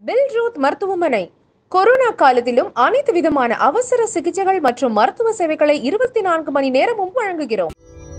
பில்ரூத் மருத்துவமனை கொரோனா காலத்திலும் அனைத்து விதமான அவசர சிகிச்சைகள் மற்றும் மருத்துவ சேவைகளை இருபத்தி நான்கு மணி நேரமும் வழங்குகிறோம்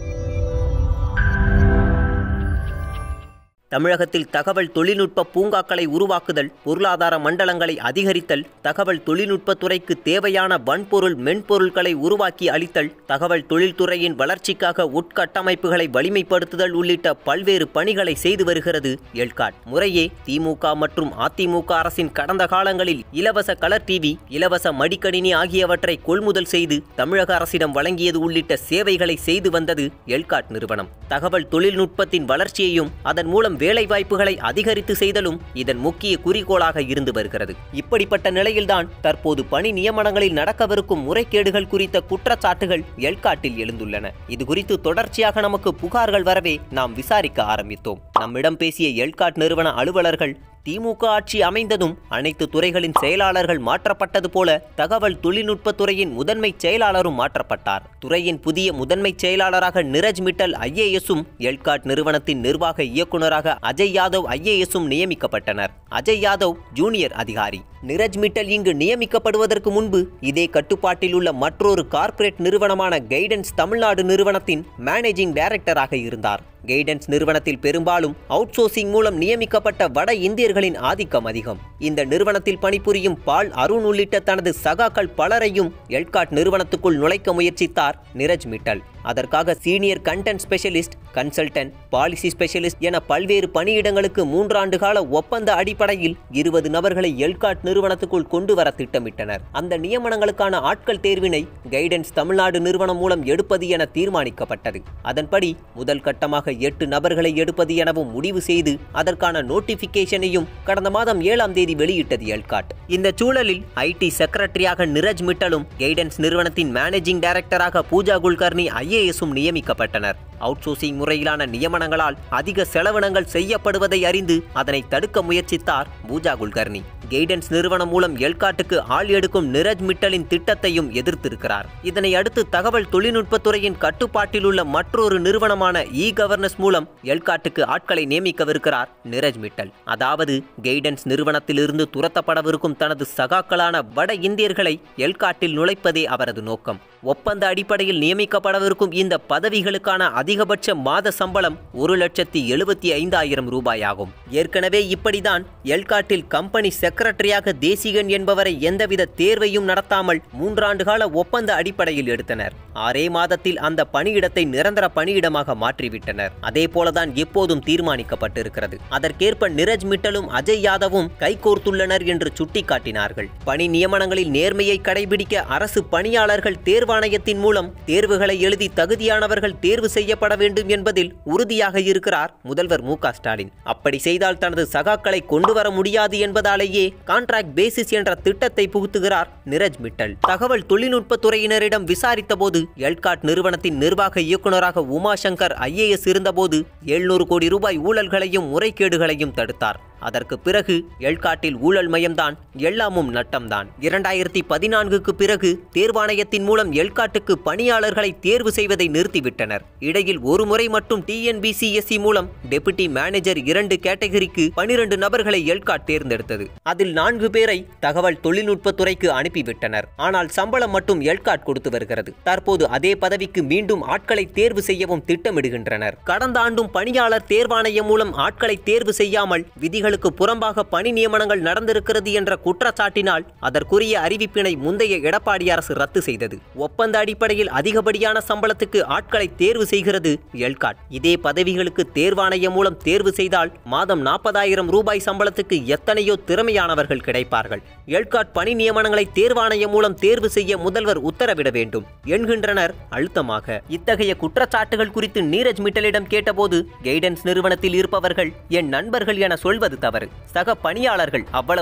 தமிழகத்தில் தகவல் தொழில்நுட்ப பூங்காக்களை உருவாக்குதல் பொருளாதார மண்டலங்களை அதிகரித்தல் தகவல் தொழில்நுட்பத் துறைக்கு தேவையான வன்பொருள் மென்பொருட்களை உருவாக்கி அளித்தல் தகவல் தொழில்துறையின் வளர்ச்சிக்காக உட்கட்டமைப்புகளை வலிமைப்படுத்துதல் உள்ளிட்ட பல்வேறு பணிகளை செய்து வருகிறது எல்காட் முறையே திமுக மற்றும் அதிமுக அரசின் கடந்த காலங்களில் இலவச கலர் டிவி இலவச மடிக்கணினி ஆகியவற்றை கொள்முதல் செய்து தமிழக அரசிடம் வழங்கியது உள்ளிட்ட சேவைகளை செய்து வந்தது எல்காட் நிறுவனம் தகவல் தொழில்நுட்பத்தின் வளர்ச்சியையும் அதன் மூலம் வேலைவாய்ப்புகளை அதிகரித்து செய்தலும் இதன் முக்கிய குறிக்கோளாக இருந்து வருகிறது இப்படிப்பட்ட நிலையில்தான் தற்போது பணி நியமனங்களில் நடக்கவிருக்கும் முறைகேடுகள் குறித்த குற்றச்சாட்டுகள் எல்காட்டில் எழுந்துள்ளன இது குறித்து தொடர்ச்சியாக நமக்கு புகார்கள் வரவே நாம் விசாரிக்க ஆரம்பித்தோம் நம்மிடம் பேசிய எல்காட் நிறுவன அலுவலர்கள் திமுக ஆட்சி அமைந்ததும் அனைத்து துறைகளின் செயலாளர்கள் மாற்றப்பட்டது போல தகவல் தொழில்நுட்பத் துறையின் முதன்மை செயலாளரும் மாற்றப்பட்டார் துறையின் புதிய முதன்மை செயலாளராக நிரஜ் மிட்டல் ஐஏஎஸும் எல்காட் நிறுவனத்தின் நிர்வாக இயக்குநராக அஜய் யாதவ் ஐஏஎஸும் நியமிக்கப்பட்டனர் அஜய் யாதவ் ஜூனியர் அதிகாரி நிரஜ் மிட்டல் இங்கு நியமிக்கப்படுவதற்கு முன்பு இதே கட்டுப்பாட்டில் உள்ள மற்றொரு கார்ப்பரேட் நிறுவனமான கைடன்ஸ் தமிழ்நாடு நிறுவனத்தின் மேனேஜிங் டைரக்டராக இருந்தார் கைடன்ஸ் நிறுவனத்தில் பெரும்பாலும் அவுட்சோர்சிங் மூலம் நியமிக்கப்பட்ட வட இந்தியர்களின் ஆதிக்கம் அதிகம் இந்த நிறுவனத்தில் பணிபுரியும் பால் அருண் உள்ளிட்ட தனது சகாக்கள் பலரையும் எல்காட் நிறுவனத்துக்குள் நுழைக்க முயற்சித்தார் நிரஜ் மிட்டல் அதற்காக senior content specialist consultant policy specialist என பல்வேறு பணியிடங்களுக்கு மூன்றாண்டு கால ஒப்பந்த அடிப்படையில் இருபது நபர்களை எல்காட் நிறுவனத்துக்குள் கொண்டு வர திட்டமிட்டனர் அந்த நியமனங்களுக்கான ஆட்கள் தேர்வினை கைடன்ஸ் தமிழ்நாடு நிறுவனம் மூலம் எடுப்பது என தீர்மானிக்கப்பட்டது அதன்படி முதல் கட்டமாக எட்டு நபர்களை எடுப்பது எனவும் முடிவு செய்து அதற்கான நோட்டிபிகேஷனையும் கடந்த மாதம் ஏழாம் தேதி வெளியிட்டது எல்காட் இந்த சூழலில் ஐடி செக்ரட்டரியாக நிரஜ் மிட்டலும் கைடன்ஸ் நிறுவனத்தின் மேனேஜிங் டைரக்டராக பூஜா குல்கர்னி ஐஏஎஸும் நியமிக்கப்பட்டனர் அவுட்சோர்சிங் முறையிலான நியமனங்களால் அதிக செலவினங்கள் செய்யப்படுவதை அறிந்து அதனை தடுக்க முயற்சித்தார் பூஜா குல்கர்னி கைடன்ஸ் நிறுவனம் மூலம் எல்காட்டுக்கு ஆள் எடுக்கும் நிரஜ் மிட்டலின் திட்டத்தையும் எதிர்த்திருக்கிறார் இதனை அடுத்து தகவல் தொழில்நுட்பத்துறையின் கட்டுப்பாட்டில் உள்ள மற்றொரு நிறுவனமான இ கவர்னஸ் மூலம் எல்காட்டுக்கு ஆட்களை நியமிக்கவிருக்கிறார் நிரஜ் மிட்டல் அதாவது கைடன்ஸ் நிறுவனத்திலிருந்து துரத்தப்படவிருக்கும் தனது சகாக்களான வட இந்தியர்களை எல்காட்டில் நுழைப்பதே அவரது நோக்கம் ஒப்பந்த அடிப்படையில் நியமிக்கப்படவிருக்கும் இந்த பதவிகளுக்கான அதிகபட்ச மாத சம்பளம் ஒரு லட்சத்தி எழுபத்தி ஐந்தாயிரம் ரூபாய் ஆகும் ஏற்கனவே இப்படிதான் எல்காட்டில் கம்பெனி செக்ரட்டரியாக தேசிகன் என்பவரை எந்தவித தேர்வையும் நடத்தாமல் மூன்றாண்டு கால ஒப்பந்த அடிப்படையில் எடுத்தனர் ஆறே மாதத்தில் அந்த பணியிடத்தை நிரந்தர பணியிடமாக மாற்றிவிட்டனர் அதே போலதான் எப்போதும் தீர்மானிக்கப்பட்டிருக்கிறது அதற்கேற்ப நிரஜ் மிட்டலும் அஜய் யாதவும் கைகோர்த்துள்ளனர் என்று சுட்டிக்காட்டினார்கள் பணி நியமனங்களில் நேர்மையை கடைபிடிக்க அரசு பணியாளர்கள் தேர்வாணையத்தின் மூலம் தேர்வுகளை எழுதி தகுதியானவர்கள் தேர்வு செய்யப்பட வேண்டும் என்பதில் உறுதியாக இருக்கிறார் முதல்வர் மு ஸ்டாலின் அப்படி செய்தால் தனது சகாக்களை கொண்டு வர முடியாது என்பதாலேயே கான்ட்ராக்ட் பேசிஸ் என்ற திட்டத்தை புகுத்துகிறார் நிரஜ் மிட்டல் தகவல் தொழில்நுட்பத் துறையினரிடம் விசாரித்த போது எல்காட் நிறுவனத்தின் நிர்வாக இயக்குநராக உமாசங்கர் ஐஏஎஸ் இருந்தபோது எழுநூறு கோடி ரூபாய் ஊழல்களையும் முறைகேடுகளையும் தடுத்தார் அதற்கு பிறகு எல்காட்டில் ஊழல் மயம்தான் எல்லாமும் நட்டம்தான் இரண்டாயிரத்தி பதினான்குக்கு பிறகு தேர்வாணையத்தின் மூலம் எல்காட்டுக்கு பணியாளர்களை தேர்வு செய்வதை நிறுத்திவிட்டனர் இடையில் ஒரு முறை மட்டும் டிஎன்பிசிஎஸ்சி மூலம் டெபுட்டி மேனேஜர் இரண்டு கேட்டகரிக்கு பனிரெண்டு நபர்களை எல்காட் தேர்ந்தெடுத்தது அதில் நான்கு பேரை தகவல் தொழில்நுட்பத்துறைக்கு அனுப்பிவிட்டனர் ஆனால் சம்பளம் மட்டும் எல்காட் கொடுத்து வருகிறது தற்போது அதே பதவிக்கு மீண்டும் ஆட்களை தேர்வு செய்யவும் திட்டமிடுகின்றனர் கடந்த ஆண்டும் பணியாளர் தேர்வாணையம் மூலம் ஆட்களை தேர்வு செய்யாமல் விதிகள் விதிகளுக்கு புறம்பாக பணி நியமனங்கள் நடந்திருக்கிறது என்ற குற்றச்சாட்டினால் அதற்குரிய அறிவிப்பினை முந்தைய எடப்பாடி அரசு ரத்து செய்தது ஒப்பந்த அடிப்படையில் அதிகப்படியான சம்பளத்துக்கு ஆட்களை தேர்வு செய்கிறது எல்காட் இதே பதவிகளுக்கு தேர்வாணையம் மூலம் தேர்வு செய்தால் மாதம் நாற்பதாயிரம் ரூபாய் சம்பளத்துக்கு எத்தனையோ திறமையானவர்கள் கிடைப்பார்கள் எல்காட் பணி நியமனங்களை தேர்வாணையம் மூலம் தேர்வு செய்ய முதல்வர் உத்தரவிட வேண்டும் என்கின்றனர் அழுத்தமாக இத்தகைய குற்றச்சாட்டுகள் குறித்து நீரஜ் மிட்டலிடம் கேட்டபோது கைடன்ஸ் நிறுவனத்தில் இருப்பவர்கள் என் நண்பர்கள் என சொல்வது தவறு சக பணியாளர்கள் அவ்வளவுதான்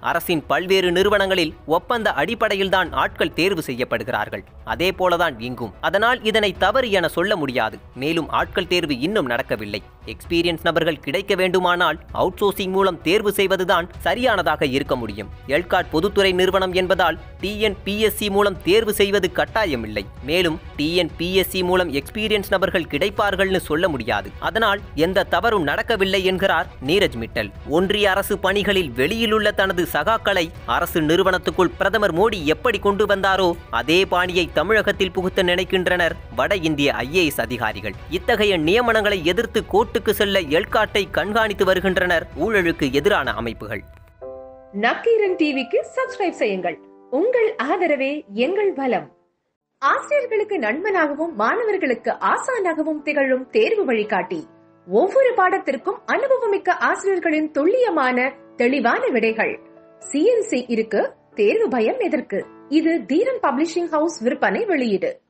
அரசின் பல்வேறு நிறுவனங்களில் ஒப்பந்த அடிப்படையில்தான் ஆட்கள் தேர்வு செய்யப்படுகிறார்கள் அதே போலதான் இங்கும் அதனால் இதனை தவறு என சொல்ல முடியாது மேலும் ஆட்கள் தேர்வு இன்னும் நடக்கவில்லை எக்ஸ்பீரியன்ஸ் நபர்கள் கிடைக்க வேண்டுமானால் அவுட் சோர்சிங் மூலம் தேர்வு செய்வதுதான் சரியானதாக இருக்க முடியும் எல்காட் பொதுத்துறை நிறுவனம் என்பதால் டிஎன்பிஎஸ்சி மூலம் தேர்வு செய்வது கட்டாயமில்லை மேலும் டிஎன்பிஎஸ்சி மூலம் எக்ஸ்பீரியன்ஸ் நபர்கள் கிடைப்பார்கள்னு சொல்ல முடியாது அதனால் எந்த தவறும் நடக்கவில்லை என்கிறார் நீரஜ் மிட்டல் ஒன்றிய அரசு பணிகளில் வெளியிலுள்ள தனது சகாக்களை அரசு நிறுவனத்துக்குள் பிரதமர் மோடி எப்படி கொண்டு வந்தாரோ அதே பாணியை தமிழகத்தில் புகுத்த நினைக்கின்றனர் வட இந்திய ஐஏஎஸ் அதிகாரிகள் இத்தகைய நியமனங்களை எதிர்த்து கோர்ட்டுக்கு செல்ல எல்காட்டை கண்காணித்து வருகின்றனர் ஊழலுக்கு எதிரான அமைப்புகள் நக்கீரன் டிவிக்கு சப்ஸ்கிரைப் செய்யுங்கள் உங்கள் ஆதரவே எங்கள் பலம் ஆசிரியர்களுக்கு நண்பனாகவும் மாணவர்களுக்கு ஆசானாகவும் திகழும் தேர்வு வழிகாட்டி ஒவ்வொரு பாடத்திற்கும் அனுபவமிக்க ஆசிரியர்களின் துல்லியமான தெளிவான விடைகள் சிஎன்சி இருக்கு தேர்வு பயம் எதற்கு இது தீரன் பப்ளிஷிங் ஹவுஸ் விற்பனை வெளியீடு